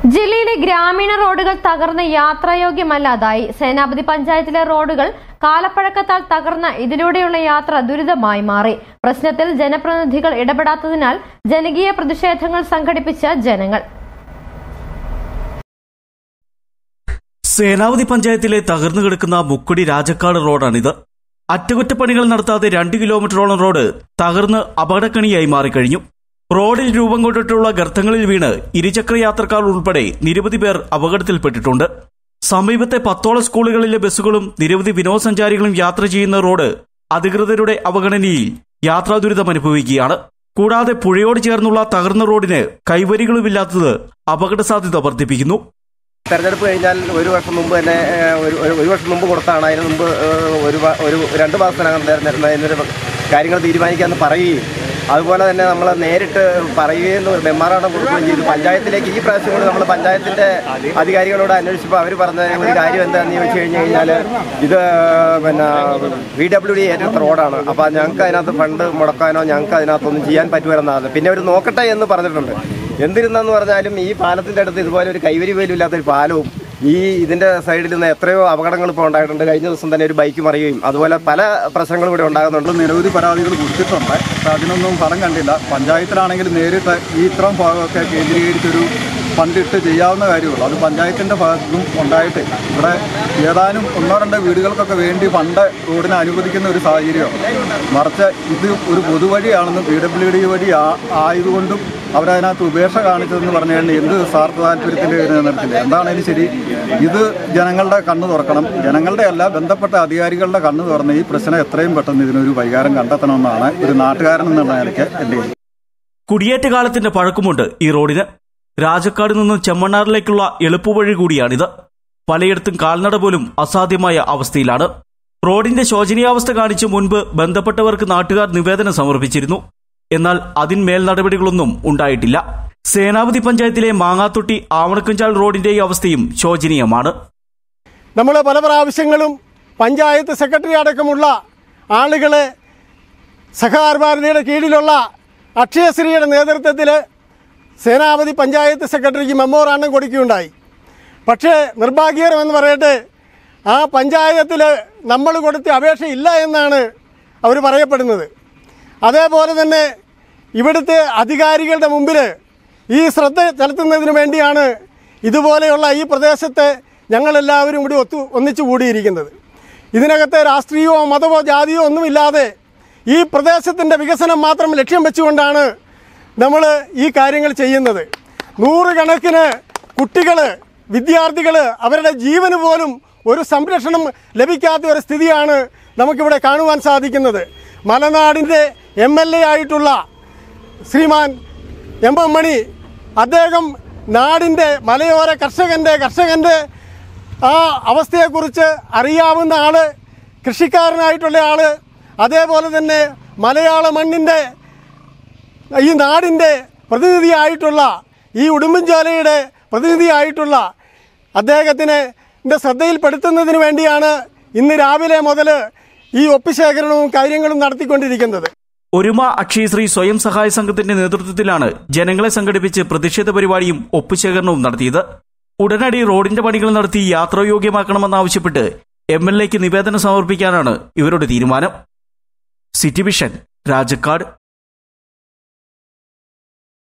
ജില്ലയിലെ ഗ്രാമീണ റോഡുകൾ തകർന്ന് യാത്രായോഗ്യമല്ലാതായി സേനാപതി പഞ്ചായത്തിലെ റോഡുകൾ കാലപ്പഴക്കത്താൽ തകർന്ന ഇതിലൂടെയുള്ള യാത്ര ദുരിതമായി മാറി പ്രശ്നത്തിൽ ജനപ്രതിനിധികൾ ഇടപെടാത്തതിനാൽ ജനകീയ പ്രതിഷേധങ്ങൾ സംഘടിപ്പിച്ച ജനങ്ങൾ സേനാവതി പഞ്ചായത്തിലെ തകർന്നു കിടക്കുന്ന മുക്കുടി രാജക്കാട് റോഡാണിത് അറ്റകുറ്റപ്പണികൾ നടത്താതെ രണ്ട് കിലോമീറ്ററോളം റോഡ് തകർന്ന് അപകടക്കണിയായി മാറിക്കഴിഞ്ഞു റോഡിൽ രൂപം കൊണ്ടിട്ടുള്ള ഗർത്തങ്ങളിൽ വീണ് ഇരുചക്ര യാത്രക്കാർ ഉൾപ്പെടെ നിരവധി പേർ അപകടത്തിൽപ്പെട്ടിട്ടുണ്ട് സമീപത്തെ പത്തോളം സ്കൂളുകളിലെ ബസ്സുകളും നിരവധി വിനോദസഞ്ചാരികളും യാത്ര ചെയ്യുന്ന റോഡ് അധികൃതരുടെ അവഗണനയിൽ യാത്രാ ദുരിതം അനുഭവിക്കുകയാണ് കൂടാതെ പുഴയോട് ചേർന്നുള്ള തകർന്ന റോഡിന് കൈവരികളുമില്ലാത്തത് അപകട സാധ്യത വർദ്ധിപ്പിക്കുന്നു തെരഞ്ഞെടുപ്പ് കഴിഞ്ഞാൽ ഒരു വർഷം മുമ്പ് തന്നെ ഏഹ്, ഒരു ഒരു- ഒരു വർഷം മുമ്പ് കൊടുത്താണ് അതിന് മുമ്പ് ഏഹ്, ഒരു വ- ഒരു രണ്ട് മാസത്തിനകം തെരഞ്ഞെടുപ്പ് അതിനൊരു കാര്യങ്ങൾ തീരുമാനിക്കാമെന്ന് പറയുകയും അതുപോലെ തന്നെ നമ്മൾ നേരിട്ട് പറയുകയും മെമ്മറാണ്ടം കൊടുക്കുകയും ചെയ്തു പഞ്ചായത്തിലേക്ക് ഈ പ്രാവശ്യം കൂടി നമ്മൾ പഞ്ചായത്തിന്റെ അധികാരികളോട് അന്വേഷിച്ചപ്പോൾ അവർ പറഞ്ഞ ഒരു കാര്യം എന്താണെന്ന് ചോദിച്ചു കഴിഞ്ഞ് കഴിഞ്ഞാൽ ഇത് പിന്നെ വി ഡബ്ല്യു ഡി ഏറ്റെടുത്ത റോഡാണ് അപ്പോൾ ഞങ്ങൾക്ക് അതിനകത്ത് ഫണ്ട് മുടക്കാനോ ഞങ്ങൾക്ക് അതിനകത്തൊന്നും ചെയ്യാൻ പറ്റുമെന്നാണ് പിന്നെ അവർ നോക്കട്ടെ എന്ന് പറഞ്ഞിട്ടുണ്ട് എന്തിരുന്നെന്ന് പറഞ്ഞാലും ഈ പാലത്തിന്റെ അടുത്ത് ഇതുപോലെ ഒരു കൈവരി പോലും ഇല്ലാത്തൊരു പാലവും ഈ ഇതിന്റെ സൈഡിൽ നിന്ന് എത്രയോ അപകടങ്ങൾ ഇപ്പോൾ ഉണ്ടായിട്ടുണ്ട് കഴിഞ്ഞ ദിവസം തന്നെ ഒരു ബൈക്ക് മറിയുകയും അതുപോലെ പല പ്രശ്നങ്ങളും ഇവിടെ ഉണ്ടാകുന്നുണ്ട് നിരവധി പരാതികൾ കൊടുത്തിട്ടുണ്ട് പക്ഷെ അതിനൊന്നും ഫലം കണ്ടില്ല പഞ്ചായത്തിലാണെങ്കിൽ നേരിട്ട് ഈ ഇത്രയും ഭാഗമൊക്കെ കേന്ദ്രീകരിച്ചൊരു ഫണ്ടിട്ട് ചെയ്യാവുന്ന കാര്യമുള്ളൂ അത് പഞ്ചായത്തിൻ്റെ ഭാഗത്തും ഉണ്ടായിട്ടില്ല ഇവിടെ ഏതാനും ഒന്നോ രണ്ടോ വീടുകൾക്കൊക്കെ വേണ്ടി ഫണ്ട് റോഡിന് അനുവദിക്കുന്ന ഒരു സാഹചര്യമാണ് മറിച്ച് ഇത് ഒരു പൊതുവഴിയാണെന്നും പി ഡബ്ല്യു ഡി വഴി ആ- ആയതുകൊണ്ടും അവരതിനകത്ത് ഉപേക്ഷ കാണിച്ചതെന്ന് പറഞ്ഞു കഴിഞ്ഞാൽ എന്ത് സ്വാർത്ഥ താല്പര്യത്തിൻ്റെ നിലനിർത്തില്ല എന്താണേലും ശരി ഇത് ജനങ്ങളുടെ കണ്ണ് തുറക്കണം ജനങ്ങളുടെ അല്ല ബന്ധപ്പെട്ട അധികാരികളുടെ കണ്ണ് തുറന്ന് ഈ പ്രശ്നം എത്രയും പെട്ടെന്ന് ഇതിനൊരു പരിഹാരം കണ്ടെത്തണമെന്നാണ് ഒരു നാട്ടുകാരൻ എന്നുള്ള നിലയ്ക്ക് എൻ്റെ കുടിയേറ്റ കാലത്തിന്റെ പഴക്കമുണ്ട് ഈ റോഡിന് രാജക്കാട് നിന്ന് ചെമ്മണ്ണാറിലേക്കുള്ള എളുപ്പവഴി കൂടിയാണിത് പലയിടത്തും കാൽനട പോലും അസാധ്യമായ അവസ്ഥയിലാണ് റോഡിന്റെ ശോചനീയാവസ്ഥ കാണിച്ച് മുൻപ് ബന്ധപ്പെട്ടവർക്ക് നാട്ടുകാർ നിവേദനം സമർപ്പിച്ചിരുന്നു എന്നാൽ അതിന്മേൽ നടപടികളൊന്നും ഉണ്ടായിട്ടില്ല സേനാപതി പഞ്ചായത്തിലെ മാങ്ങാത്തൊട്ടി ആവണക്കുഞ്ചാൽ റോഡിന്റെ ഈ അവസ്ഥയും ശോചനീയമാണ് നമ്മൾ പല പ്രാവശ്യങ്ങളും പഞ്ചായത്ത് സെക്രട്ടറി അടക്കമുള്ള ആളുകളെ സഹകാർ ഭാരതിയുടെ കീഴിലുള്ള അക്ഷയശ്രീയുടെ നേതൃത്വത്തിൽ സേനാപതി പഞ്ചായത്ത് സെക്രട്ടറിക്ക് മെമ്മോറാണ്ടം കൊടുക്കുകയുണ്ടായി പക്ഷേ നിർഭാഗ്യകരമെന്ന് പറയട്ടെ ആ പഞ്ചായത്തിൽ നമ്മൾ കൊടുത്ത അപേക്ഷ ഇല്ല എന്നാണ് അവർ പറയപ്പെടുന്നത് അതേപോലെ തന്നെ ഇവിടുത്തെ അധികാരികളുടെ മുമ്പിൽ ഈ ശ്രദ്ധ ചെലുത്തുന്നതിന് വേണ്ടിയാണ് ഇതുപോലെയുള്ള ഈ പ്രദേശത്തെ ഞങ്ങളെല്ലാവരും കൂടി ഒത്തു ഒന്നിച്ചു കൂടിയിരിക്കുന്നത് ഇതിനകത്തെ രാഷ്ട്രീയമോ മതമോ ജാതിയോ ഒന്നുമില്ലാതെ ഈ പ്രദേശത്തിൻ്റെ വികസനം മാത്രം ലക്ഷ്യം വെച്ചുകൊണ്ടാണ് നമ്മൾ ഈ കാര്യങ്ങൾ ചെയ്യുന്നത് നൂറുകണക്കിന് കുട്ടികൾ വിദ്യാർത്ഥികൾ അവരുടെ ജീവന് പോലും ഒരു സംരക്ഷണം ലഭിക്കാത്ത ഒരു സ്ഥിതിയാണ് നമുക്കിവിടെ കാണുവാൻ സാധിക്കുന്നത് മലനാടിൻ്റെ എം എൽ എ ആയിട്ടുള്ള ശ്രീമാൻ എം എം മണി അദ്ദേഹം നാടിൻ്റെ മലയോര കർഷകൻ്റെ കർഷകൻ്റെ ആ അവസ്ഥയെക്കുറിച്ച് അറിയാവുന്ന ആള് കൃഷിക്കാരനായിട്ടുള്ള ആള് അതേപോലെ തന്നെ മലയാള മണ്ണിൻ്റെ ഈ നാടിൻ്റെ പ്രതിനിധിയായിട്ടുള്ള ഈ ഉടുമ്പൻചോലയുടെ പ്രതിനിധിയായിട്ടുള്ള അദ്ദേഹത്തിന് ന്റെ ശ്രദ്ധയിൽപ്പെടുത്തുന്നതിന് വേണ്ടിയാണ് ഇന്ന് രാവിലെ മുതൽ ഈ ഒപ്പുശേഖരണവും കാര്യങ്ങളും നടത്തിക്കൊണ്ടിരിക്കുന്നത് ഒരുമ അക്ഷയശ്രീ സ്വയം സഹായ സംഘത്തിന്റെ നേതൃത്വത്തിലാണ് ജനങ്ങളെ സംഘടിപ്പിച്ച് പ്രതിഷേധ പരിപാടിയും ഒപ്പുശേഖരണവും നടത്തിയത് ഉടനടി റോഡിന്റെ പണികൾ നടത്തി യാത്രായോഗ്യമാക്കണമെന്നാവശ്യപ്പെട്ട് എം എൽ എക്ക് നിവേദനം സമർപ്പിക്കാനാണ് ഇവരുടെ തീരുമാനം സിറ്റി വിഷൻ രാജക്കാട്